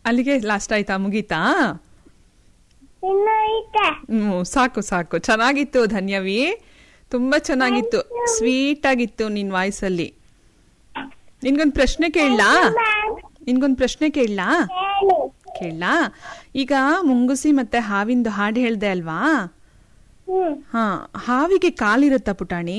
ಅಲ್ಲಿಗೆ ಲಾಸ್ಟ್ ಆಯ್ತಾ ಮುಗೀತಾ ಇನ್ನು ಐತೆ ಹ್ಮ್ ಸಾಕು ಸಾಕು ಚೆನ್ನಾಗಿತ್ತು ಧನ್ಯವಿ ತುಂಬಾ ಚೆನ್ನಾಗಿತ್ತು ಸ್ವೀಟ್ ಆಗಿತ್ತು ನಿನ್ ವಾಯ್ಸಲ್ಲಿ ನಿನ್ಗೊಂದ್ ಪ್ರಶ್ನೆ ಕೇಳಲಾ ನಿನ್ಗೊಂದ್ ಪ್ರಶ್ನೆ ಕೇಳಲಾ ಹೇಳಿ ಕೇಳಲಾ ಈಗ ಮುಂಗುಸಿ ಮತ್ತೆ ಹಾವಿಂದು ಹಾಡು ಹೇಳ್ದೆ ಅಲ್ವಾ ಹ್ಮ್ ಹಾ ಹಾವಿಗೆ ಕಾಲಿರುತ್ತಾ ಪುಟಾಣಿ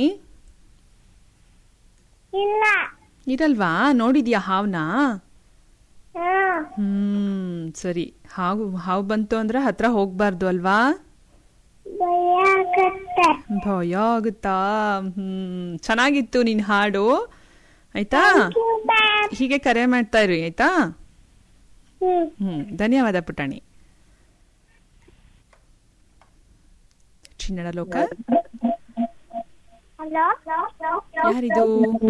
ಇಲ್ಲ ಇರಲ್ವಾ ನೋಡಿದ್ಯಾ ಹಾವ್ನ ಹಾ ಹ್ಮ್ ಸರಿ ಹಾವು ಹಾವು ಬಂತು ಅಂದ್ರೆ ಹತ್ರ ಹೋಗ್ಬಾರ್ದು ಅಲ್ವಾ ಭಯ ಆಗತ್ತೆ ಭಯ ಆಗುತ್ತಾ ಹ್ಮ್ ಚೆನ್ನಾಗಿತ್ತು ನಿನ್ ಹಾಡು ಆಯ್ತಾ ಮ್ಯಾಮ್ ಹೀಗೆ ಕರೆ ಮಾಡ್ತಾ ಇರಿ ಆಯ್ತಾ ಹ್ಮ್ ಹ್ಮ್ ಧನ್ಯವಾದ ಪುಟಾಣಿ ಚಿನ್ನಡ ಲೋಕ ಹಲೋ ಯಾರಿದು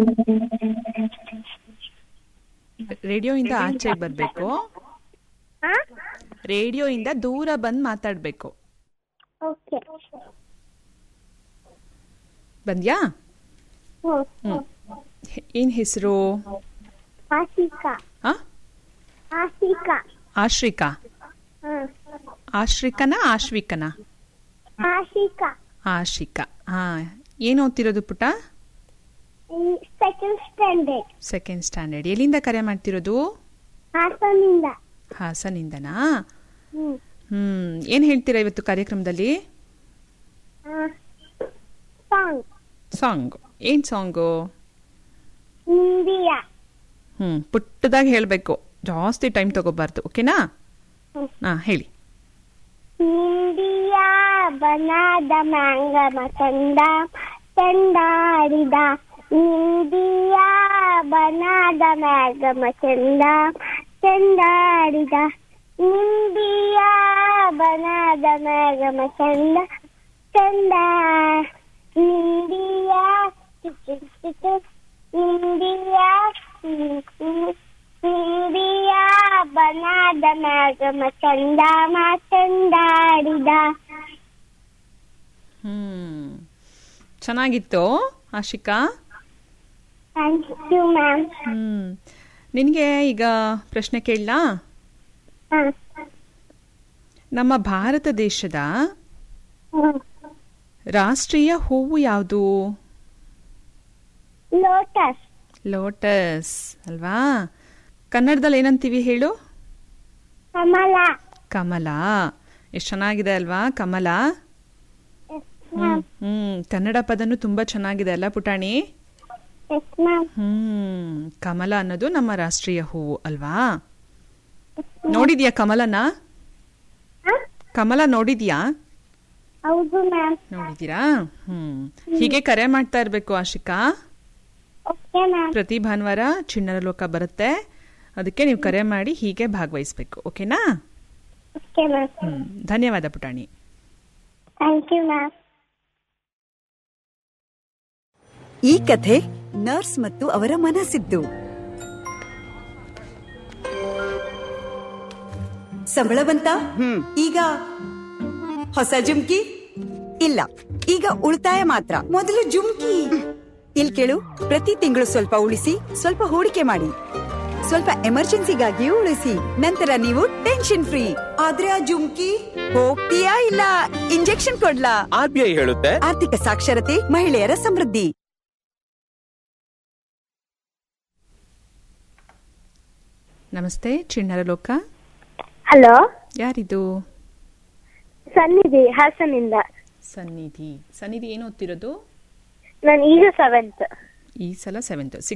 ರೇಡಿಯೋಯಿಂದ ಆಚೆ ಬರ್ಬೇಕು ಹಾ ರೇಡಿಯೋಯಿಂದ ದೂರ ಬಂದ್ ಮಾತಾಡ್ಬೇಕು ಓಕೆ ಬಂದ್ಯಾ ಹ್ಮ್ ಹ್ಮ್ ಹೆ- ಏನ್ ಹೆಸರು ಆಶಿಕಾ ಆ ಆಶಿಕಾ ಆಶ್ರಿಕಾ ಹ್ಮ್ ಆಶ್ರಿಕನ ಆಶ್ವಿಕನ ಆಶಿಕಾ ಆಶಿಕಾ ಹಾ ಏನ್ ಓದ್ತಿರೋದು ಪುಟ ಸೆಕೆಂಡ್ ಸ್ಟ್ಯಾಂಡರ್ಡ್ ಸೆಕೆಂಡ್ ಸ್ಟ್ಯಾಂಡರ್ಡ್ ಎಲ್ಲಿಂದ ಕರೆ ಮಾಡ್ತಿರೋದು ಹಾಸನಿಂದ ಹಾಸನಿಂದನಾ ಹ್ಮ್ ಹ್ಮ್ ಏನ್ ಹೇಳ್ತೀರಾ ಇವತ್ತು ಕಾರ್ಯಕ್ರಮದಲ್ಲಿ ಸಾಂಗ್ ಸಾಂಗ್ ಏನ್ ಸಾಂಗು ಇಂಡಿಯಾ ಹ್ಮ್ ಪುಟ್ಟದಾಗಿ ಹೇಳ್ಬೇಕು ಜಾಸ್ತಿ ಟೈಮ್ ತಗೋಬಾರ್ದು ಓಕೆನಾ ಹ್ಮ್. ಹಾ ಹೇಳಿ ಇಂಡಿಯಾ ಬನದ ಮ್ಯಾಂಗಮ ಚಂದ ಚಂದಾಡಿದ ಇಂಡಿಯಾ ಬನದ ಮ್ಯಾಂಗಮ ಚಂದ ಚಂದಾಡಿದ ಇಂಡಿಯಾ ಬನದ ಮ್ಯಾಂಗಮ ಚಂದ ಚಂದ ಇಂಡಿಯಾ ಚಿಚ್ಚು ಚಿಚ್ಚು ಇಂಡಿಯಾ ಇಂಡಿಯಾ ಬನದ ಮ್ಯಾಗಮ ಚಂದ ಚಂದಾಡಿದ ಹ್ಮ್ ಚೆನ್ನಾಗಿತ್ತು Ashika thank you ma'am hmm ನಿನ್ಗೆ ಈಗ ಪ್ರಶ್ನೆ ಕೇಳಲಾ ಹಾಂ ನಮ್ಮ ಭಾರತ ದೇಶದ ರಾಷ್ಟ್ರೀಯ ಹೂವು ಯಾವುದು ಲೋಟಸ್ ಲೋಟಸ್ ಅಲ್ವಾ ಕನ್ನಡದಲ್ಲಿ ಏನಂತೀವಿ ಹೇಳು ಕಮಲ ಕಮಲ ಎಷ್ಟು ಚೆನ್ನಾಗಿದೆ ಅಲ್ವಾ ಕಮಲ yes hmm ma'am hmm Kannada ಪದನು ತುಂಬಾ ಚೆನ್ನಾಗಿದೆ ಅಲ್ಲ ಪುಟಾಣಿ ಎಸ್ ಮ್ಯಾಮ್ ಹ್ಮ್ ಕಮಲ ಅನ್ನೋದು ನಮ್ಮ ರಾಷ್ಟ್ರೀಯ ಹೂವು ಅಲ್ವಾ ನೋಡಿದ್ಯಾ ಕಮಲನ ಕಮಲ ನೋಡಿದ್ಯಾ ಹೌದು ಮ್ಯಾಮ್ ನೋಡಿದ್ದೀರಾ ಹ್ಮ್ ಹೀಗೆ ಕರೆ ಮಾಡ್ತಾ ಇರ್ಬೇಕು ಆಶಿಕಾ ಓಕೆ ಮ್ಯಾಮ್ ಪ್ರತಿ ಭಾನುವಾರ ಚಿಣ್ಣರ ಲೋಕ ಬರುತ್ತೆ ಅದಕ್ಕೆ ನೀವು ಕರೆ ಮಾಡಿ ಹೀಗೆ ಭಾಗವಹಿಸ್ಬೇಕು ಓಕೆನಾ ಓಕೆ ಮ್ಯಾಮ್ ಹ್ಮ್ ಧನ್ಯವಾದ ಪುಟಾಣಿ ಥ್ಯಾಂಕ್ ಯು ಮ್ಯಾಮ್ ಈ ಕಥೆ ನರ್ಸ್ ಮತ್ತು ಅವರ ಮನಸ್ಸಿದ್ದು ಸಂಬಳ ಬಂತ ಈಗ ಹೊಸ ಜುಮ್ಕಿ ಇಲ್ಲ ಈಗ ಉಳಿತಾಯ ಮಾತ್ರ ಮೊದಲು ಜುಮ್ಕಿ ಇಲ್ ಕೇಳು ಪ್ರತಿ ತಿಂಗಳು ಸ್ವಲ್ಪ ಉಳಿಸಿ ಸ್ವಲ್ಪ ಹೂಡಿಕೆ ಮಾಡಿ ಸ್ವಲ್ಪ ಎಮರ್ಜೆನ್ಸಿಗಾಗಿಯೂ ಉಳಿಸಿ ನಂತರ ನೀವು ಟೆನ್ಷನ್ ಫ್ರೀ ಆದ್ರೆ ಆ ಜುಮ್ಕಿ ಹೋಗ್ತೀಯಾ ಇಲ್ಲ ಇಂಜೆಕ್ಷನ್ ಕೊಡ್ಲಾ ಆರ್ ಬಿ ಐ ಹೇಳುತ್ತೆ ಆರ್ಥಿಕ ಸಾಕ್ಷರತೆ ಮಹಿಳೆಯರ ಸಮೃದ್ಧಿ ನಮಸ್ತೆ ಚಿಣ್ಣರ ಲೋಕ ಹಲೋ ಯಾರಿದು ಸನ್ನಿಧಿ ಹಾಸನಿಂದ ಸನ್ನಿಧಿ ಸನ್ನಿಧಿ ಏನು ಓದ್ತಿರೋದು ನಾನು ಈಗ ಸೆವೆಂತ್ ಈ ಸಲ ಸೆವೆಂತ್